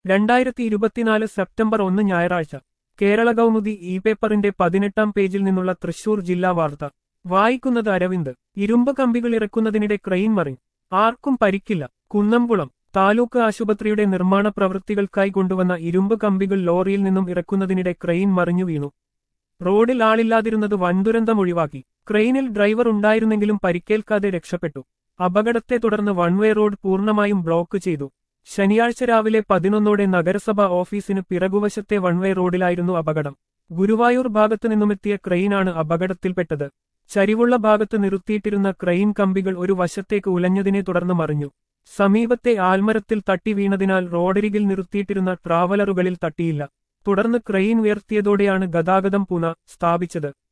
രണ്ടായിരത്തി ഇരുപത്തിനാല് സെപ്റ്റംബർ ഒന്ന് ഞായറാഴ്ച കേരള കൗമുദി ഇ പേപ്പറിന്റെ പതിനെട്ടാം പേജിൽ നിന്നുള്ള തൃശൂർ ജില്ലാ വാർത്ത വായിക്കുന്നത് അരവിന്ദ് ഇരുമ്പ് കമ്പികൾ ഇറക്കുന്നതിനിടെ ക്രെയിൻ മറി ആർക്കും പരിക്കില്ല കുന്നംകുളം താലൂക്ക് ആശുപത്രിയുടെ നിർമ്മാണ പ്രവൃത്തികൾക്കായി കൊണ്ടുവന്ന ഇരുമ്പ് കമ്പികൾ ലോറിയിൽ നിന്നും ഇറക്കുന്നതിനിടെ ക്രെയിൻ മറിഞ്ഞു വീണു റോഡിൽ ആളില്ലാതിരുന്നത് വൻദുരന്തം ഒഴിവാക്കി ക്രെയിനിൽ ഡ്രൈവർ ഉണ്ടായിരുന്നെങ്കിലും പരിക്കേൽക്കാതെ രക്ഷപ്പെട്ടു അപകടത്തെ തുടർന്ന് വൺവേ റോഡ് പൂർണ്ണമായും ബ്ലോക്ക് ചെയ്തു ശനിയാഴ്ച രാവിലെ പതിനൊന്നോടെ നഗരസഭ ഓഫീസിന് പിറകുവശത്തെ വൺവേ റോഡിലായിരുന്നു അപകടം ഗുരുവായൂർ ഭാഗത്തു നിന്നുമെത്തിയ ക്രെയിനാണ് അപകടത്തിൽപ്പെട്ടത് ചരിവുള്ള ഭാഗത്ത് നിർത്തിയിട്ടിരുന്ന ക്രെയിൻ കമ്പികൾ ഒരു വശത്തേക്ക് ഉലഞ്ഞതിനെ തുടർന്ന് മറിഞ്ഞു സമീപത്തെ ആൽമരത്തിൽ തട്ടി വീണതിനാൽ റോഡരികിൽ നിർത്തിയിട്ടിരുന്ന ട്രാവലറുകളിൽ തട്ടിയില്ല തുടർന്ന് ക്രെയിൻ ഉയർത്തിയതോടെയാണ് ഗതാഗതം പുന സ്ഥാപിച്ചത്